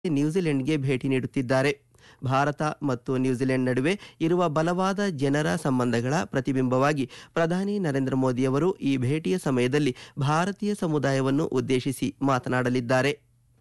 ನ್ಯೂಜಿಲೆಂಡ್ಗೆ ಭೇಟಿ ನೀಡುತ್ತಿದ್ದಾರೆ ಭಾರತ ಮತ್ತು ನ್ಯೂಜಿಲೆಂಡ್ ನಡುವೆ ಇರುವ ಬಲವಾದ ಜನರ ಸಂಬಂಧಗಳ ಪ್ರತಿಬಿಂಬವಾಗಿ ಪ್ರಧಾನಿ ನರೇಂದ್ರ ಮೋದಿಯವರು ಈ ಭೇಟಿಯ ಸಮಯದಲ್ಲಿ ಭಾರತೀಯ ಸಮುದಾಯವನ್ನು ಉದ್ದೇಶಿಸಿ ಮಾತನಾಡಲಿದ್ದಾರೆ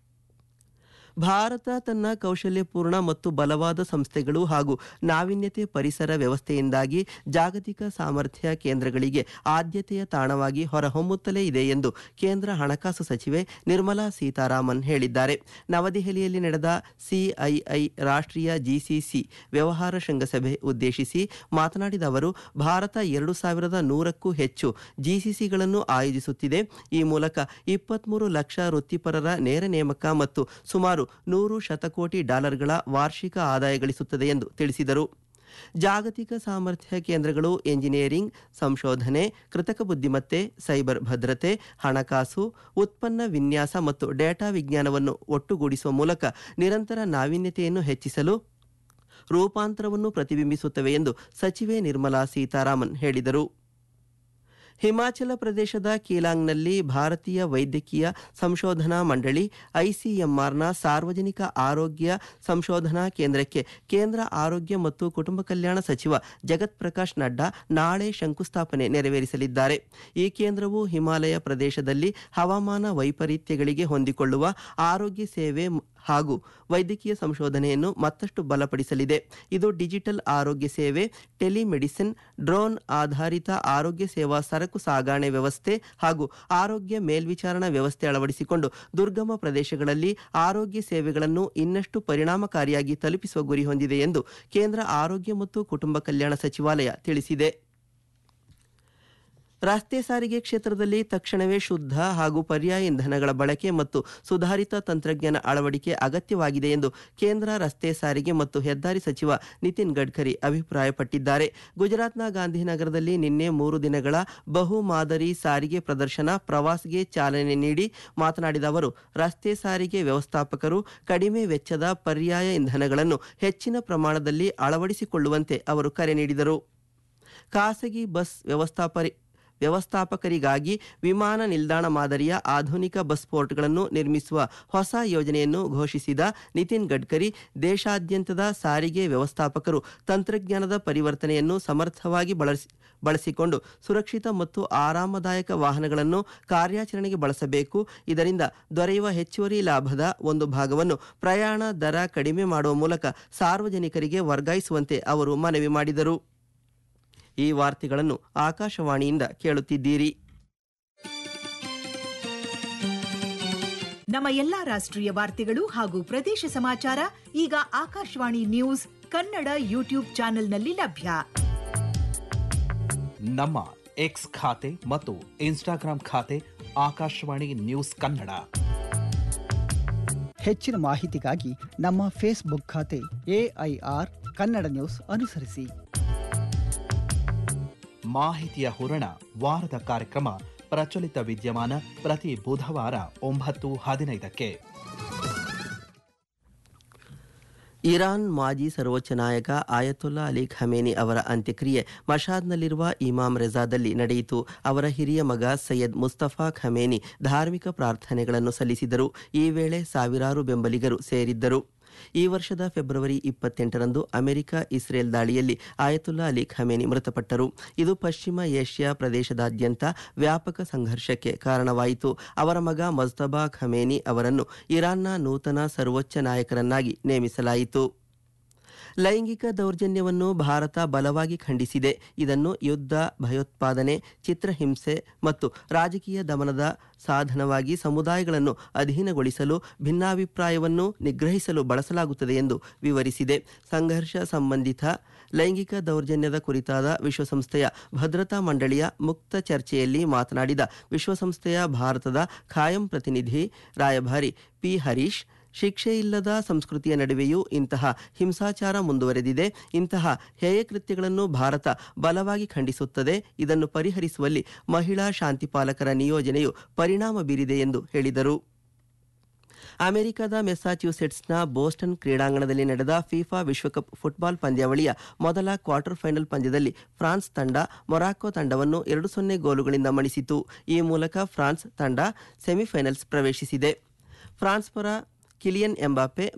ಭಾರತ ತನ್ನ ಕೌಶಲ್ಯಪೂರ್ಣ ಮತ್ತು ಬಲವಾದ ಸಂಸ್ಥೆಗಳು ಹಾಗೂ ನಾವೀನ್ಯತೆ ಪರಿಸರ ವ್ಯವಸ್ಥೆಯಿಂದಾಗಿ ಜಾಗತಿಕ ಸಾಮರ್ಥ್ಯ ಕೇಂದ್ರಗಳಿಗೆ ಆದ್ಯತೆಯ ತಾಣವಾಗಿ ಹೊರಹೊಮ್ಮುತ್ತಲೇ ಇದೆ ಎಂದು ಕೇಂದ್ರ ಹಣಕಾಸು ಸಚಿವೆ ನಿರ್ಮಲಾ ಸೀತಾರಾಮನ್ ಹೇಳಿದ್ದಾರೆ ನವದೆಹಲಿಯಲ್ಲಿ ನಡೆದ ಸಿಐಐ ರಾಷ್ಟ್ರೀಯ ಜಿಸಿಸಿ ವ್ಯವಹಾರ ಶೃಂಗಸಭೆ ಉದ್ದೇಶಿಸಿ ಮಾತನಾಡಿದ ಅವರು ಭಾರತ ಎರಡು ಸಾವಿರದ ನೂರಕ್ಕೂ ಹೆಚ್ಚು ಜಿಸಿಸಿಗಳನ್ನು ಆಯೋಜಿಸುತ್ತಿದೆ ಈ ಮೂಲಕ ಇಪ್ಪತ್ಮೂರು ಲಕ್ಷ ವೃತ್ತಿಪರರ ನೇರ ನೇಮಕ ಮತ್ತು ಸುಮಾರು ನೂರು ಶತಕೋಟಿ ಡಾಲರ್ಗಳ ವಾರ್ಷಿಕ ಆದಾಯ ಗಳಿಸುತ್ತದೆ ಎಂದು ತಿಳಿಸಿದರು ಜಾಗತಿಕ ಸಾಮರ್ಥ್ಯ ಕೇಂದ್ರಗಳು ಎಂಜಿನಿಯರಿಂಗ್ ಸಂಶೋಧನೆ ಕೃತಕ ಬುದ್ಧಿಮತ್ತೆ ಸೈಬರ್ ಭದ್ರತೆ ಹಣಕಾಸು ಉತ್ಪನ್ನ ವಿನ್ಯಾಸ ಮತ್ತು ಡೇಟಾ ವಿಜ್ಞಾನವನ್ನು ಒಟ್ಟುಗೂಡಿಸುವ ಮೂಲಕ ನಿರಂತರ ನಾವೀನ್ಯತೆಯನ್ನು ಹೆಚ್ಚಿಸಲು ರೂಪಾಂತರವನ್ನು ಪ್ರತಿಬಿಂಬಿಸುತ್ತವೆ ಎಂದು ಸಚಿವೆ ನಿರ್ಮಲಾ ಸೀತಾರಾಮನ್ ಹೇಳಿದರು ಹಿಮಾಚಲ ಪ್ರದೇಶದ ಕೀಲಾಂಗ್ನಲ್ಲಿ ಭಾರತೀಯ ವೈದ್ಯಕೀಯ ಸಂಶೋಧನಾ ಮಂಡಳಿ ಐಸಿಎಂಆರ್ನ ಸಾರ್ವಜನಿಕ ಆರೋಗ್ಯ ಸಂಶೋಧನಾ ಕೇಂದ್ರಕ್ಕೆ ಕೇಂದ್ರ ಆರೋಗ್ಯ ಮತ್ತು ಕುಟುಂಬ ಕಲ್ಯಾಣ ಸಚಿವ ಜಗತ್ ಪ್ರಕಾಶ್ ನಡ್ಡಾ ನಾಳೆ ಶಂಕುಸ್ಥಾಪನೆ ನೆರವೇರಿಸಲಿದ್ದಾರೆ ಈ ಕೇಂದ್ರವು ಹಿಮಾಲಯ ಪ್ರದೇಶದಲ್ಲಿ ಹವಾಮಾನ ವೈಪರೀತ್ಯಗಳಿಗೆ ಹೊಂದಿಕೊಳ್ಳುವ ಆರೋಗ್ಯ ಸೇವೆ ಮ್- ಹಾಗೂ ವೈದ್ಯಕೀಯ ಸಂಶೋಧನೆಯನ್ನು ಮತ್ತಷ್ಟು ಬಲಪಡಿಸಲಿದೆ ಇದು ಡಿಜಿಟಲ್ ಆರೋಗ್ಯ ಸೇವೆ ಟೆಲಿಮೆಡಿಸಿನ್ ಡ್ರೋನ್ ಆಧಾರಿತ ಆರೋಗ್ಯ ಸೇವಾ ಸರಕು ಸಾಗಣೆ ವ್ಯವಸ್ಥೆ ಹಾಗೂ ಆರೋಗ್ಯ ಮೇಲ್ವಿಚಾರಣಾ ವ್ಯವಸ್ಥೆ ಅಳವಡಿಸಿಕೊಂಡು ದುರ್ಗಮ ಪ್ರದೇಶಗಳಲ್ಲಿ ಆರೋಗ್ಯ ಸೇವೆಗಳನ್ನು ಇನ್ನಷ್ಟು ಪರಿಣಾಮಕಾರಿಯಾಗಿ ತಲುಪಿಸುವ ಗುರಿ ಹೊಂದಿದೆ ಎಂದು ಕೇಂದ್ರ ಆರೋಗ್ಯ ಮತ್ತು ಕುಟುಂಬ ಕಲ್ಯಾಣ ಸಚಿವಾಲಯ ತಿಳಿಸಿದೆ ರಸ್ತೆ ಸಾರಿಗೆ ಕ್ಷೇತ್ರದಲ್ಲಿ ತಕ್ಷಣವೇ ಶುದ್ಧ ಹಾಗೂ ಪರ್ಯಾಯ ಇಂಧನಗಳ ಬಳಕೆ ಮತ್ತು ಸುಧಾರಿತ ತಂತ್ರಜ್ಞಾನ ಅಳವಡಿಕೆ ಅಗತ್ಯವಾಗಿದೆ ಎಂದು ಕೇಂದ್ರ ರಸ್ತೆ ಸಾರಿಗೆ ಮತ್ತು ಹೆದ್ದಾರಿ ಸಚಿವ ನಿತಿನ್ ಗಡ್ಕರಿ ಅಭಿಪ್ರಾಯಪಟ್ಟಿದ್ದಾರೆ ಗುಜರಾತ್ನ ಗಾಂಧಿನಗರದಲ್ಲಿ ನಿನ್ನೆ ಮೂರು ದಿನಗಳ ಬಹು ಮಾದರಿ ಸಾರಿಗೆ ಪ್ರದರ್ಶನ ಪ್ರವಾಸ್ಗೆ ಚಾಲನೆ ನೀಡಿ ಮಾತನಾಡಿದ ಅವರು ರಸ್ತೆ ಸಾರಿಗೆ ವ್ಯವಸ್ಥಾಪಕರು ಕಡಿಮೆ ವೆಚ್ಚದ ಪರ್ಯಾಯ ಇಂಧನಗಳನ್ನು ಹೆಚ್ಚಿನ ಪ್ರಮಾಣದಲ್ಲಿ ಅಳವಡಿಸಿಕೊಳ್ಳುವಂತೆ ಅವರು ಕರೆ ನೀಡಿದರು ಖಾಸಗಿ ಬಸ್ ವ್ಯವಸ್ಥಾಪರಿ ವ್ಯವಸ್ಥಾಪಕರಿಗಾಗಿ ವಿಮಾನ ನಿಲ್ದಾಣ ಮಾದರಿಯ ಆಧುನಿಕ ಬಸ್ ಪೋರ್ಟ್ಗಳನ್ನು ನಿರ್ಮಿಸುವ ಹೊಸ ಯೋಜನೆಯನ್ನು ಘೋಷಿಸಿದ ನಿತಿನ್ ಗಡ್ಕರಿ ದೇಶಾದ್ಯಂತದ ಸಾರಿಗೆ ವ್ಯವಸ್ಥಾಪಕರು ತಂತ್ರಜ್ಞಾನದ ಪರಿವರ್ತನೆಯನ್ನು ಸಮರ್ಥವಾಗಿ ಬಳಸಿ ಬಳಸಿಕೊಂಡು ಸುರಕ್ಷಿತ ಮತ್ತು ಆರಾಮದಾಯಕ ವಾಹನಗಳನ್ನು ಕಾರ್ಯಾಚರಣೆಗೆ ಬಳಸಬೇಕು ಇದರಿಂದ ದೊರೆಯುವ ಹೆಚ್ಚುವರಿ ಲಾಭದ ಒಂದು ಭಾಗವನ್ನು ಪ್ರಯಾಣ ದರ ಕಡಿಮೆ ಮಾಡುವ ಮೂಲಕ ಸಾರ್ವಜನಿಕರಿಗೆ ವರ್ಗಾಯಿಸುವಂತೆ ಅವರು ಮನವಿ ಮಾಡಿದರು ಈ ವಾರ್ತೆಗಳನ್ನು ಆಕಾಶವಾಣಿಯಿಂದ ಕೇಳುತ್ತಿದ್ದೀರಿ ನಮ್ಮ ಎಲ್ಲಾ ರಾಷ್ಟ್ರೀಯ ವಾರ್ತೆಗಳು ಹಾಗೂ ಪ್ರದೇಶ ಸಮಾಚಾರ ಈಗ ಆಕಾಶವಾಣಿ ನ್ಯೂಸ್ ಕನ್ನಡ ಯೂಟ್ಯೂಬ್ ಚಾನೆಲ್ನಲ್ಲಿ ಲಭ್ಯ ನಮ್ಮ ಎಕ್ಸ್ ಖಾತೆ ಮತ್ತು ಇನ್ಸ್ಟಾಗ್ರಾಂ ಖಾತೆ ಆಕಾಶವಾಣಿ ನ್ಯೂಸ್ ಕನ್ನಡ ಹೆಚ್ಚಿನ ಮಾಹಿತಿಗಾಗಿ ನಮ್ಮ ಫೇಸ್ಬುಕ್ ಖಾತೆ ಎಐಆರ್ ಕನ್ನಡ ನ್ಯೂಸ್ ಅನುಸರಿಸಿ ಮಾಹಿತಿಯ ಹೂರಣ ವಾರದ ಕಾರ್ಯಕ್ರಮ ಪ್ರಚಲಿತ ವಿದ್ಯಮಾನ ಪ್ರತಿ ಬುಧವಾರ ಒಂಬತ್ತು ಹದಿನೈದಕ್ಕೆ ಇರಾನ್ ಮಾಜಿ ಸರ್ವೋಚ್ಚ ನಾಯಕ ಆಯತುಲ್ಲಾ ಅಲಿ ಖಮೇನಿ ಅವರ ಅಂತ್ಯಕ್ರಿಯೆ ಮಷಾದ್ನಲ್ಲಿರುವ ಇಮಾಮ್ ರೆಜಾದಲ್ಲಿ ನಡೆಯಿತು ಅವರ ಹಿರಿಯ ಮಗ ಸೈಯದ್ ಮುಸ್ತಫಾ ಖಮೇನಿ ಧಾರ್ಮಿಕ ಪ್ರಾರ್ಥನೆಗಳನ್ನು ಸಲ್ಲಿಸಿದರು ಈ ವೇಳೆ ಸಾವಿರಾರು ಬೆಂಬಲಿಗರು ಸೇರಿದ್ದರು ಈ ವರ್ಷದ ಫೆಬ್ರವರಿ ಇಪ್ಪತ್ತೆಂಟರಂದು ಅಮೆರಿಕ ಇಸ್ರೇಲ್ ದಾಳಿಯಲ್ಲಿ ಆಯತುಲ್ಲಾ ಅಲಿ ಖಮೇನಿ ಮೃತಪಟ್ಟರು ಇದು ಪಶ್ಚಿಮ ಏಷ್ಯಾ ಪ್ರದೇಶದಾದ್ಯಂತ ವ್ಯಾಪಕ ಸಂಘರ್ಷಕ್ಕೆ ಕಾರಣವಾಯಿತು ಅವರ ಮಗ ಮಜ್ತಬಾ ಖಮೇನಿ ಅವರನ್ನು ಇರಾನ್ನ ನೂತನ ಸರ್ವೋಚ್ಚ ನಾಯಕರನ್ನಾಗಿ ನೇಮಿಸಲಾಯಿತು ಲೈಂಗಿಕ ದೌರ್ಜನ್ಯವನ್ನು ಭಾರತ ಬಲವಾಗಿ ಖಂಡಿಸಿದೆ ಇದನ್ನು ಯುದ್ಧ ಭಯೋತ್ಪಾದನೆ ಚಿತ್ರಹಿಂಸೆ ಮತ್ತು ರಾಜಕೀಯ ದಮನದ ಸಾಧನವಾಗಿ ಸಮುದಾಯಗಳನ್ನು ಅಧೀನಗೊಳಿಸಲು ಭಿನ್ನಾಭಿಪ್ರಾಯವನ್ನು ನಿಗ್ರಹಿಸಲು ಬಳಸಲಾಗುತ್ತದೆ ಎಂದು ವಿವರಿಸಿದೆ ಸಂಘರ್ಷ ಸಂಬಂಧಿತ ಲೈಂಗಿಕ ದೌರ್ಜನ್ಯದ ಕುರಿತಾದ ವಿಶ್ವಸಂಸ್ಥೆಯ ಭದ್ರತಾ ಮಂಡಳಿಯ ಮುಕ್ತ ಚರ್ಚೆಯಲ್ಲಿ ಮಾತನಾಡಿದ ವಿಶ್ವಸಂಸ್ಥೆಯ ಭಾರತದ ಖಾಯಂ ಪ್ರತಿನಿಧಿ ರಾಯಭಾರಿ ಪಿ ಹರೀಶ್ ಶಿಕ್ಷೆ ಇಲ್ಲದ ಸಂಸ್ಕೃತಿಯ ನಡುವೆಯೂ ಇಂತಹ ಹಿಂಸಾಚಾರ ಮುಂದುವರೆದಿದೆ ಇಂತಹ ಹೇಯ ಕೃತ್ಯಗಳನ್ನು ಭಾರತ ಬಲವಾಗಿ ಖಂಡಿಸುತ್ತದೆ ಇದನ್ನು ಪರಿಹರಿಸುವಲ್ಲಿ ಮಹಿಳಾ ಶಾಂತಿಪಾಲಕರ ನಿಯೋಜನೆಯು ಪರಿಣಾಮ ಬೀರಿದೆ ಎಂದು ಹೇಳಿದರು ಅಮೆರಿಕದ ಮೆಸ್ಸಾಚ್ಯೂಸೆಟ್ಸ್ನ ಬೋಸ್ಟನ್ ಕ್ರೀಡಾಂಗಣದಲ್ಲಿ ನಡೆದ ಫಿಫಾ ವಿಶ್ವಕಪ್ ಫುಟ್ಬಾಲ್ ಪಂದ್ಯಾವಳಿಯ ಮೊದಲ ಕ್ವಾರ್ಟರ್ ಫೈನಲ್ ಪಂದ್ಯದಲ್ಲಿ ಫ್ರಾನ್ಸ್ ತಂಡ ಮೊರಾಕೊ ತಂಡವನ್ನು ಎರಡು ಸೊನ್ನೆ ಗೋಲುಗಳಿಂದ ಮಣಿಸಿತು ಈ ಮೂಲಕ ಫ್ರಾನ್ಸ್ ತಂಡ ಸೆಮಿಫೈನಲ್ಸ್ ಪ್ರವೇಶಿಸಿದೆ ಫ್ರಾನ್ಸ್ ಪರ ಕಿಲಿಯನ್ ಎಂಬಾಪೆ